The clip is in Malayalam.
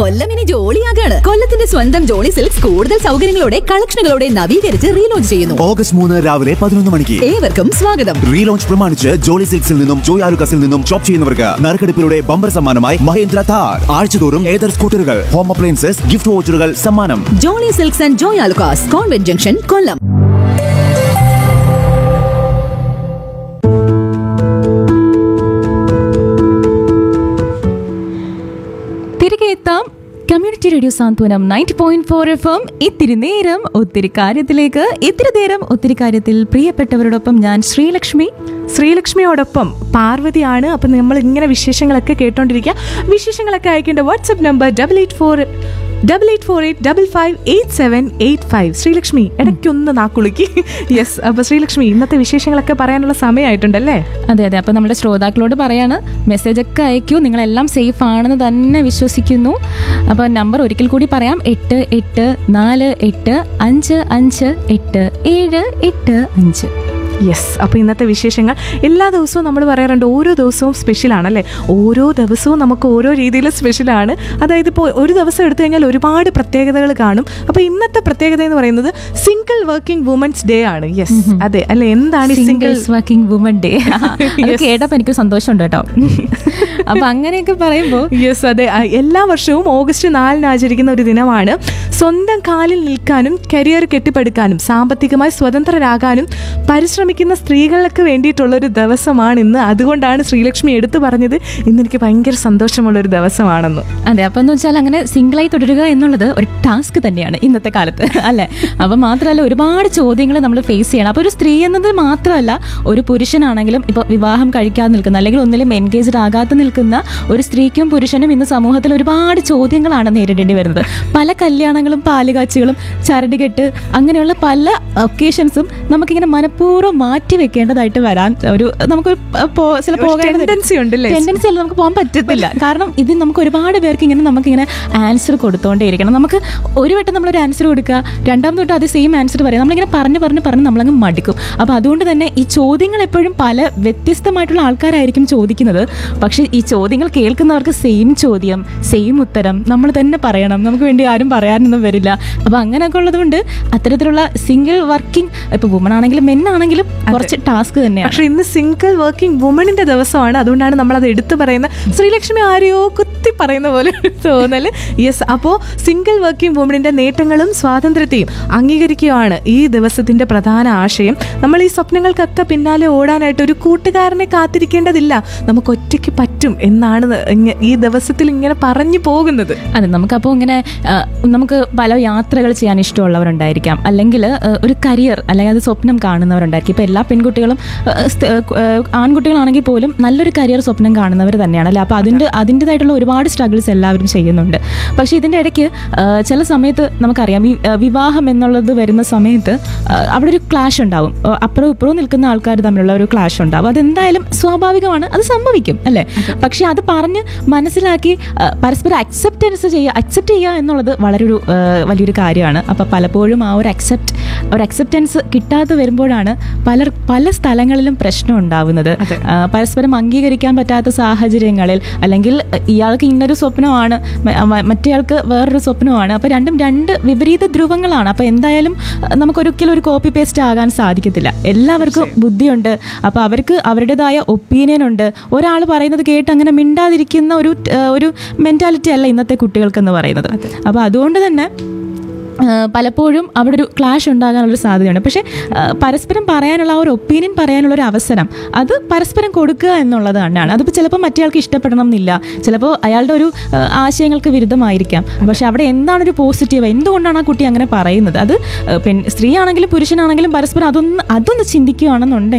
കൊല്ലം ഇനി ജോളിയാകാണ് കൊല്ലത്തിന്റെ സ്വന്തം ജോളി സിൽക്സ് കൂടുതൽ സൗകര്യങ്ങളോടെ കളക്ഷനുകളോടെ നവീകരിച്ച് റീലോഞ്ച് ചെയ്യുന്നു ഓഗസ്റ്റ് മൂന്ന് രാവിലെ പതിനൊന്ന് മണിക്ക് ഏവർക്കും സ്വാഗതം റീലോഞ്ച് പ്രമാണിച്ച് ജോളി സിൽക്സിൽ നിന്നും ജോയ് ആലുക്കസിൽ നിന്നും ഷോപ്പ് ചെയ്യുന്നവർക്ക് നറുക്കെടുപ്പിലൂടെ ബമ്പർ സമ്മാനമായി മഹേന്ദ്ര താർ ആഴ്ചതോറും ഏതർ സ്കൂട്ടറുകൾ ഹോം അപ്ലയൻസസ് ഗിഫ്റ്റ് വോച്ചറുകൾ സമ്മാനം Jolly Silks and Joy Alukkas convent junction Kollam തിരികെ എത്താം community radio Santhwanam ninety point four F M ഇത്തിരി നേരം ഒത്തിരി കാര്യത്തിലേക്ക് ഇത്തിരി നേരം ഒത്തിരി കാര്യത്തിൽ പ്രിയപ്പെട്ടവരോടൊപ്പം ഞാൻ ശ്രീലക്ഷ്മി ശ്രീലക്ഷ്മിയോടൊപ്പം പാർവതിയാണ് അപ്പം നമ്മൾ ഇങ്ങനെ വിശേഷങ്ങളൊക്കെ കേട്ടോണ്ടിരിക്കുക വിശേഷങ്ങളൊക്കെ അയക്കേണ്ട WhatsApp number double eight four double eight four eight double five eight seven eight five Sreelakshmi ഇടയ്ക്കൊന്ന് നാക്കുളുക്കി യെസ് അപ്പോൾ ശ്രീലക്ഷ്മി ഇന്നത്തെ വിശേഷങ്ങളൊക്കെ പറയാനുള്ള സമയമായിട്ടുണ്ടല്ലേ അതെ അതെ അപ്പോൾ നമ്മുടെ ശ്രോതാക്കളോട് പറയാണ് മെസ്സേജ് ഒക്കെ അയക്കൂ നിങ്ങളെല്ലാം സേഫ് ആണെന്ന് തന്നെ വിശ്വസിക്കുന്നു അപ്പോൾ നമ്പർ ഒരിക്കൽ കൂടി പറയാം എട്ട് എട്ട് നാല് എട്ട് അഞ്ച് അഞ്ച് എട്ട് ഏഴ് എട്ട് അഞ്ച് യെസ് അപ്പോൾ ഇന്നത്തെ വിശേഷങ്ങൾ എല്ലാ ദിവസവും നമ്മൾ പറയാറുണ്ട് ഓരോ ദിവസവും സ്പെഷ്യലാണല്ലേ ഓരോ ദിവസവും നമുക്ക് ഓരോ രീതിയിൽ സ്പെഷ്യലാണ് അതായത് ഇപ്പോൾ ഒരു ദിവസം എടുത്തു കഴിഞ്ഞാൽ ഒരുപാട് പ്രത്യേകതകൾ കാണും അപ്പോൾ ഇന്നത്തെ പ്രത്യേകത എന്ന് പറയുന്നത് സിംഗിൾ വർക്കിംഗ് വുമൻസ് ഡേ ആണ് യെസ് അതെ അല്ലെ എന്താണ് ഈ single singles working woman day അത് കേട്ടപ്പോൾ എനിക്ക് സന്തോഷമുണ്ട് കേട്ടോ അപ്പൊ അങ്ങനെയൊക്കെ പറയുമ്പോൾ യെസ് അതെ ആ, എല്ലാ വർഷവും ഓഗസ്റ്റ് നാലിന് ആചരിക്കുന്ന ഒരു ദിനമാണ് സ്വന്തം കാലിൽ നിൽക്കാനും കരിയർ കെട്ടിപ്പടുക്കാനും സാമ്പത്തികമായി സ്വതന്ത്രരാകാനും പരിശ്രമിക്കുന്ന സ്ത്രീകൾക്ക് വേണ്ടിയിട്ടുള്ള ഒരു ദിവസമാണ് ഇന്ന് അതുകൊണ്ടാണ് ശ്രീലക്ഷ്മി എടുത്തു പറഞ്ഞത് ഇന്ന് എനിക്ക് ഭയങ്കര സന്തോഷമുള്ള ഒരു ദിവസമാണെന്ന് അതെ അപ്പൊ എന്ന് വെച്ചാൽ അങ്ങനെ സിംഗിളായി തുടരുക എന്നുള്ളത് ഒരു ടാസ്ക് തന്നെയാണ് ഇന്നത്തെ കാലത്ത് അല്ലെ അപ്പൊ മാത്രമല്ല ഒരുപാട് ചോദ്യങ്ങൾ നമ്മൾ ഫേസ് ചെയ്യണം അപ്പൊ ഒരു സ്ത്രീ എന്നത് മാത്രമല്ല ഒരു പുരുഷനാണെങ്കിലും ഇപ്പൊ വിവാഹം കഴിക്കാതെ നിൽക്കുന്ന അല്ലെങ്കിൽ ഒന്നിലും എൻഗേജ്ഡ് ആകാതെ നിൽക്കുന്ന ഒരു സ്ത്രീക്കും പുരുഷനും ഇന്ന് സമൂഹത്തിൽ ഒരുപാട് ചോദ്യങ്ങളാണ് നേരിടേണ്ടി വരുന്നത് പല കല്യാണങ്ങളും പാലുകാച്ചികളും ചരടുകെട്ട് അങ്ങനെയുള്ള പല ഒക്കേഷൻസും നമുക്കിങ്ങനെ മനഃപൂർവ്വം മാറ്റി വെക്കേണ്ടതായിട്ട് വരാൻ ഒരു നമുക്ക് ചില tendency ഉണ്ടല്ലേ? ടെൻഡൻസി അല്ല നമുക്ക് പോകാൻ പറ്റത്തില്ല കാരണം ഇത് നമുക്ക് ഒരുപാട് പേർക്ക് ഇങ്ങനെ നമുക്കിങ്ങനെ ആൻസർ കൊടുത്തോണ്ടേയിരിക്കണം നമുക്ക് ഒരു വട്ടം നമ്മളൊരു ആൻസർ കൊടുക്കുക രണ്ടാമത് തൊട്ട് അത് സെയിം ആൻസർ പറയാം നമ്മളിങ്ങനെ പറഞ്ഞ് പറഞ്ഞ് പറഞ്ഞ് നമ്മളങ്ങ് മടുക്കും അപ്പോൾ അതുകൊണ്ട് തന്നെ ഈ ചോദ്യങ്ങൾ എപ്പോഴും പല വ്യത്യസ്തമായിട്ടുള്ള ആൾക്കാരായിരിക്കും ചോദിക്കുന്നത് പക്ഷേ ഈ ചോദ്യങ്ങൾ കേൾക്കുന്നവർക്ക് സെയിം ചോദ്യം സെയിം ഉത്തരം നമ്മൾ തന്നെ പറയണം നമുക്ക് വേണ്ടി ആരും പറയാനൊന്നും വരില്ല അപ്പോൾ അങ്ങനെയൊക്കെ ഉള്ളതുകൊണ്ട് അത്തരത്തിലുള്ള സിംഗിൾ വർക്കിംഗ് ഇപ്പോൾ വുമൺ ആണെങ്കിലും മെൻ ആണെങ്കിലും കുറച്ച് ടാസ്ക് തന്നെയാണ് പക്ഷെ ഇന്ന് സിംഗിൾ വർക്കിംഗ് വുമണിന്റെ ദിവസമാണ് അതുകൊണ്ടാണ് നമ്മൾ അത് എടുത്തു പറയുന്നത് ശ്രീലക്ഷ്മി ആരെയോ കുത്തി പറയുന്ന പോലെ ഒരു തോന്നല് യെസ് അപ്പോൾ സിംഗിൾ വർക്കിംഗ് വുമണിന്റെ നേട്ടങ്ങളും സ്വാതന്ത്ര്യത്തെയും അംഗീകരിക്കുകയാണ് ഈ ദിവസത്തിന്റെ പ്രധാന ആശയം നമ്മൾ ഈ സ്വപ്നങ്ങൾക്കൊക്കെ പിന്നാലെ ഓടാനായിട്ട് ഒരു കൂട്ടുകാരനെ കാത്തിരിക്കേണ്ടതില്ല നമുക്ക് ഒറ്റയ്ക്ക് പറ്റും എന്നാണ് ഇങ്ങ- ഈ ദിവസത്തിൽ ഇങ്ങനെ പറഞ്ഞു പോകുന്നത് അതെ നമുക്കപ്പോൾ ഇങ്ങനെ ആ, നമുക്ക് പല യാത്രകൾ ചെയ്യാൻ ഇഷ്ടമുള്ളവരുണ്ടായിരിക്കാം അല്ലെങ്കിൽ ആ, ഒരു കരിയർ അല്ലെങ്കിൽ അത് സ്വപ്നം കാണുന്നവരുണ്ടായിരിക്കും ഇപ്പോൾ എല്ലാ പെൺകുട്ടികളും ആ, സ്ത- ആ, ആൺകുട്ടികളാണെങ്കിൽ പോലും നല്ലൊരു കരിയർ സ്വപ്നം കാണുന്നവർ തന്നെയാണ് അല്ലേ അപ്പോൾ അതിൻ്റെ അതിൻ്റെതായിട്ടുള്ള ഒരുപാട് സ്ട്രഗിൾസ് എല്ലാവരും ചെയ്യുന്നുണ്ട് പക്ഷേ ഇതിൻ്റെ ഇടയ്ക്ക് ആ, ചില സമയത്ത് നമുക്കറിയാം ഈ ആ, വിവാഹം എന്നുള്ളത് വരുന്ന സമയത്ത് ആ, അവിടെ ഒരു ക്ലാഷ് ഉണ്ടാവും ആ, അപ്പുറവും ഇപ്പുറവും നിൽക്കുന്ന ആൾക്കാർ തമ്മിലുള്ള ഒരു ക്ലാഷ് ഉണ്ടാവും അതെന്തായാലും സ്വാഭാവികമാണ് അത് സംഭവിക്കും അല്ലേ പക്ഷെ അത് പറഞ്ഞ് മനസ്സിലാക്കി ആ, പരസ്പരം അക്സെപ്റ്റൻസ് ചെയ്യുക അക്സെപ്റ്റ് ചെയ്യുക എന്നുള്ളത് വളരെ ഒരു ആ, വലിയൊരു കാര്യമാണ് അപ്പോൾ പലപ്പോഴും ആ ഒരു അക്സെപ്റ്റ് ഒരു അക്സെപ്റ്റൻസ് കിട്ടാതെ വരുമ്പോഴാണ് പലർ പല സ്ഥലങ്ങളിലും പ്രശ്നം ഉണ്ടാവുന്നത് ആ, പരസ്പരം അംഗീകരിക്കാൻ പറ്റാത്ത സാഹചര്യങ്ങളിൽ അല്ലെങ്കിൽ ഇയാൾക്ക് ഇന്നൊരു സ്വപ്നമാണ് മ- മ- മറ്റേയാൾക്ക് വേറൊരു സ്വപ്നമാണ് അപ്പോൾ രണ്ടും രണ്ട് വിപരീത ധ്രുവങ്ങളാണ് അപ്പോൾ എന്തായാലും ആ, നമുക്കൊരിക്കലും ഒരു കോപ്പി പേസ്റ്റ് ആകാൻ സാധിക്കത്തില്ല എല്ലാവർക്കും ബുദ്ധിയുണ്ട് അപ്പോൾ അവർക്ക് അവരുടേതായ ഒപ്പീനിയൻ ഉണ്ട് ഒരാൾ പറയുന്നത് കേട്ട് അങ്ങനെ മിണ്ടാതിരിക്കുന്ന ഒരു ആ, ഒരു മെൻറ്റാലിറ്റി അല്ല ഇന്നത്തെ കുട്ടികൾക്കെന്ന് പറയുന്നത് അപ്പോൾ അതുകൊണ്ട് തന്നെ ആ, പലപ്പോഴും അവിടെ ഒരു ക്ലാഷ് ഉണ്ടാകാനുള്ളൊരു സാധ്യതയുണ്ട് പക്ഷേ ആ, പരസ്പരം പറയാനുള്ള ആ ഒരു ഒപ്പീനിയൻ പറയാനുള്ള ഒരു അവസരം അത് പരസ്പരം കൊടുക്കുക എന്നുള്ളത് തന്നെയാണ് അതിപ്പോൾ ചിലപ്പോൾ മറ്റേയാൾക്ക് ഇഷ്ടപ്പെടണം എന്നില്ല ചിലപ്പോൾ അയാളുടെ ഒരു ആ, ആശയങ്ങൾക്ക് വിരുദ്ധമായിരിക്കാം പക്ഷേ അവിടെ എന്താണ് ഒരു പോസിറ്റീവ് എന്തുകൊണ്ടാണ് ആ കുട്ടി അങ്ങനെ പറയുന്നത് അത് ആ, പെൺ സ്ത്രീ ആണെങ്കിലും പുരുഷനാണെങ്കിലും പരസ്പരം അതൊന്ന് അതൊന്ന് ചിന്തിക്കുകയാണെന്നുണ്ടെങ്കിൽ